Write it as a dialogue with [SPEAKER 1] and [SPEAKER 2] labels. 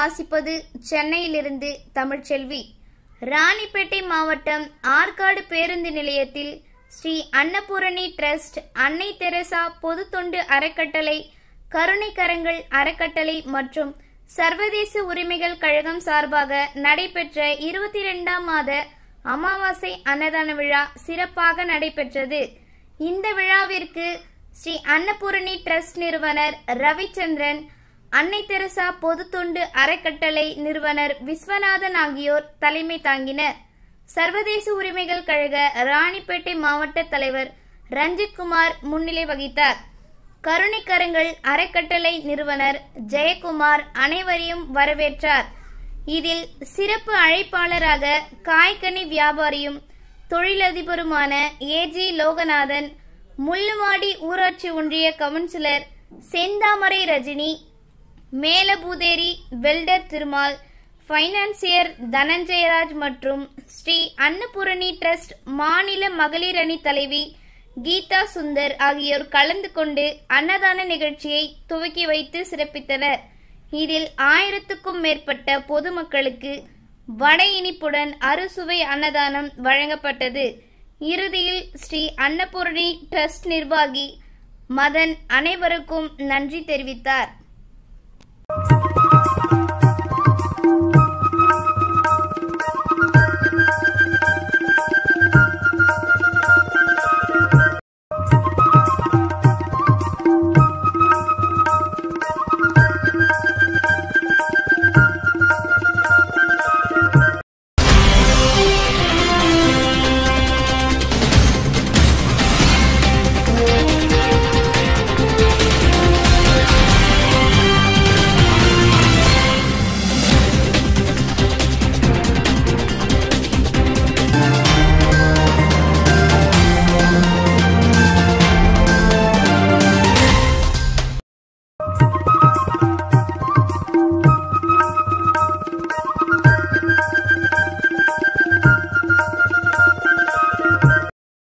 [SPEAKER 1] வாசிப்பது சென்னையிலிருந்து தமிழ்ச்செல்வி ராணிப்பேட்டை மாவட்டம் ஆற்காடு பேருந்து நிலையத்தில் ஸ்ரீ அன்னபூரணி ட்ரஸ்ட் அன்னை தெரசா பொது தொண்டு அறக்கட்டளை கருணைக்கரங்கள் அறக்கட்டளை மற்றும் சர்வதேச உரிமைகள் கழகம் சார்பாக நடைபெற்ற இருபத்தி இரண்டாம் மாத அமாவாசை அன்னதான விழா சிறப்பாக நடைபெற்றது இந்த விழாவிற்கு ஸ்ரீ அன்னபூரணி ட்ரஸ்ட் நிறுவனர் ரவிச்சந்திரன் அன்னை தெரசா பொது தொண்டு அறக்கட்டளை நிறுவனர் விஸ்வநாதன் ஆகியோர் தலைமை தாங்கினர் சர்வதேச உரிமைகள் கழக ராணிப்பேட்டை மாவட்ட தலைவர் ரஞ்சித்குமார் முன்னிலை வகித்தார் கருணைக்கரங்கள் அறக்கட்டளை நிறுவனர் ஜெயக்குமார் அனைவரையும் வரவேற்றார் இதில் சிறப்பு அழைப்பாளராக காய்கனி வியாபாரியும் தொழிலதிபருமான ஏஜி லோகநாதன் முள்ளுவாடி ஊராட்சி ஒன்றிய councillor Senthamarai Rajini Melapootheri welder Thirumal financier Dhananjayaraj மற்றும் ஸ்ரீ அன்னபூரணி ட்ரஸ்ட் மாநில மகளிர் அணி தலைவி கீதா சுந்தர் ஆகியோர் கலந்து கொண்டு அன்னதான நிகழ்ச்சியை துவக்கி வைத்து சிறப்பித்தனர் இதில் ஆயிரத்துக்கும் மேற்பட்ட பொதுமக்களுக்கு வட இனிப்புடன் அறுசுவை அன்னதானம் வழங்கப்பட்டது இறுதியில் ஸ்ரீ அன்னபூரணி ட்ரஸ்ட் நிர்வாகி மதன் அனைவருக்கும் நன்றி தெரிவித்தார்